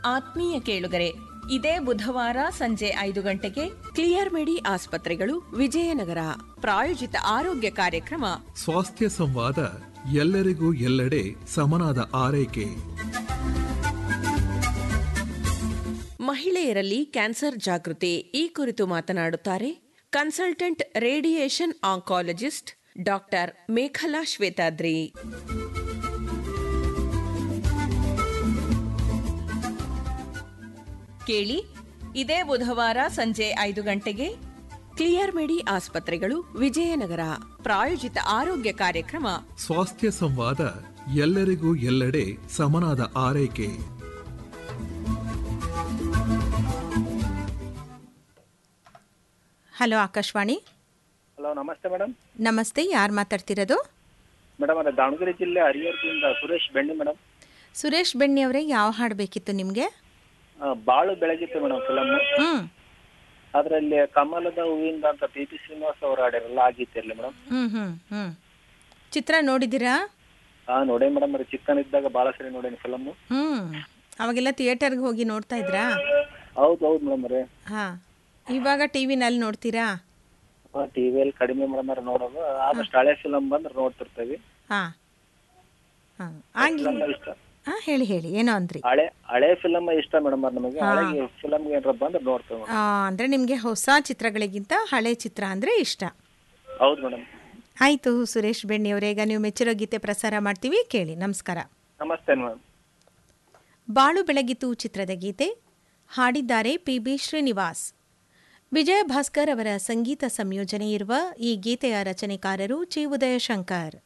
ಆತ್ಮೀಯ ಕೇಳುಗರೆ ಇದೇ ಬುಧವಾರ ಸಂಜೆ ಐದು ಗಂಟೆಗೆ ಕ್ಲಿಯರ್ ಮೆಡಿ ಆಸ್ಪತ್ರೆಗಳು ವಿಜಯನಗರ ಪ್ರಾಯೋಜಿತ ಆರೋಗ್ಯ ಕಾರ್ಯಕ್ರಮ ಸ್ವಾಸ್ಥ್ಯ ಸಂವಾದ ಎಲ್ಲರಿಗೂ ಎಲ್ಲೆಡೆ ಸಮನಾದ ಆರೈಕೆ ಮಹಿಳೆಯರಲ್ಲಿ ಕ್ಯಾನ್ಸರ್ ಜಾಗೃತಿ ಈ ಕುರಿತು ಮಾತನಾಡುತ್ತಾರೆ consultant radiation oncologist doctor Mekhala Shwetadri ಕೇಳಿ ಇದೇ ಬುಧವಾರ ಸಂಜೆ ಐದು ಗಂಟೆಗೆ ಕ್ಲಿಯರ್ ಮೆಡಿ ಆಸ್ಪತ್ರೆಗಳು ವಿಜಯನಗರ ಪ್ರಾಯೋಜಿತ ಆರೋಗ್ಯ ಕಾರ್ಯಕ್ರಮ ಸ್ವಾಸ್ಥ್ಯ ಸಂವಾದ ಎಲ್ಲರಿಗೂ ಎಲ್ಲೆಡೆ ಸಮನಾದ ಆರೈಕೆ ಹಲೋ ಆಕಾಶವಾಣಿ ಹಲೋ ನಮಸ್ತೆ ಮೇಡಮ್ ನಮಸ್ತೆ ಯಾರು ಮಾತಾಡ್ತಿರೋದು ಮೇಡಮ್ ಅದೇ ದಾವಣಗೆರೆ ಜಿಲ್ಲೆ ಹರಿಹರದಿಂದ ಸುರೇಶ್ ಬೆಣ್ಣಿ ಮೇಡಮ್ ಸುರೇಶ್ ಬೆಣ್ಣಿ ಅವರೇ ಯಾವ ಹಾಡು ಬೇಕಿತ್ತು ನಿಮಗೆ ಆ, ಬಾಳು ಬೆಳಗಿತ್ತು ಮೇಡಮ್ ಫಿಲಮ್ ಹ್ಞೂ ಅದರಲ್ಲಿ ಕಮಲದ ಹೂವಿಂದ ಅಂತ ಪಿ ಪಿ ಶ್ರೀನಿವಾಸ್ ಅವರು ಹಾಡಿರಲ್ಲ ಆ ಗೀತೆ ಇರಲಿ ಮೇಡಮ್ ಹ್ಞೂ ಹ್ಞೂ ಹ್ಞೂ ಚಿತ್ರ ನೋಡಿದ್ದೀರಾ ಹಾ ನೋಡಿ ಮೇಡಮ್ ಅದು ಚಿಕ್ಕನ್ ಇದ್ದಾಗ ಭಾಳ ಸರಿ ನೋಡೇನಿ ಫಿಲಮ್ ಹ್ಞೂ ಅವಾಗೆಲ್ಲ ಥಿಯೇಟರ್ಗೆ ಹೋಗಿ ನೋಡ್ತಾ ಇದ್ರಾ ಹೌದು ಹೌದು ಮೇಡಮ್ ರೀ ಹಾಂ ಇವಾಗ ಟಿ ವಿನಲ್ಲಿ ನೋಡ್ತೀರಾ ಟಿವಿಯಲ್ಲಿ ಕಡಿಮೆ ಮೇಡಮ್ ಅವ್ರೆ ನೋಡೋದು ಆದಷ್ಟು ಹಳೆ ಫಿಲಮ್ ಬಂದ್ರೆ ನೋಡ್ತಿರ್ತೀವಿ ಹಾಂ ಹಾಂ ಆಗ್ಲಿ ಫಿಲಮ್ ಇಷ್ಟ ಹಾಂ ಹೇಳಿ ಹೇಳಿ ಏನೋ ಅಂದ್ರಿ ಹಳೆ ಹಳೆ ಫಿಲಮ್ ಇಷ್ಟ ಮೇಡಮ್ ಅವ್ರೆ ನಮಗೆ ಹಳೆ ಫಿಲಮ್ಗೆ ಏನಾರ ಬಂದ್ರೆ ನೋಡ್ತೇವೆ ಮೇಡಮ್ ಆ, ಅಂದ್ರೆ ನಿಮಗೆ ಹೊಸ ಚಿತ್ರಗಳಿಗಿಂತ ಹಳೆ ಚಿತ್ರ ಅಂದರೆ ಇಷ್ಟ ಹೌದು ಮೇಡಮ್ ಆಯಿತು ಸುರೇಶ್ ಬೆಣ್ಣಿ ಅವರೇ ಈಗ ನೀವು ಮೆಚ್ಚಿರೋ ಗೀತೆ ಪ್ರಸಾರ ಮಾಡ್ತೀವಿ ಕೇಳಿ ನಮಸ್ಕಾರ ನಮಸ್ತೆ ಮೇಡಮ್ ಬಾಳು ಬೆಳಗಿತು ಚಿತ್ರದ ಗೀತೆ ಹಾಡಿದ್ದಾರೆ ಪಿ ಬಿ ಶ್ರೀನಿವಾಸ್ ವಿಜಯ ಭಾಸ್ಕರ್ ಅವರ ಸಂಗೀತ ಸಂಯೋಜನೆ ಇರುವ ಈ ಗೀತೆಯ ರಚನೆಕಾರರು ಚಿ ಉದಯಶಂಕರ್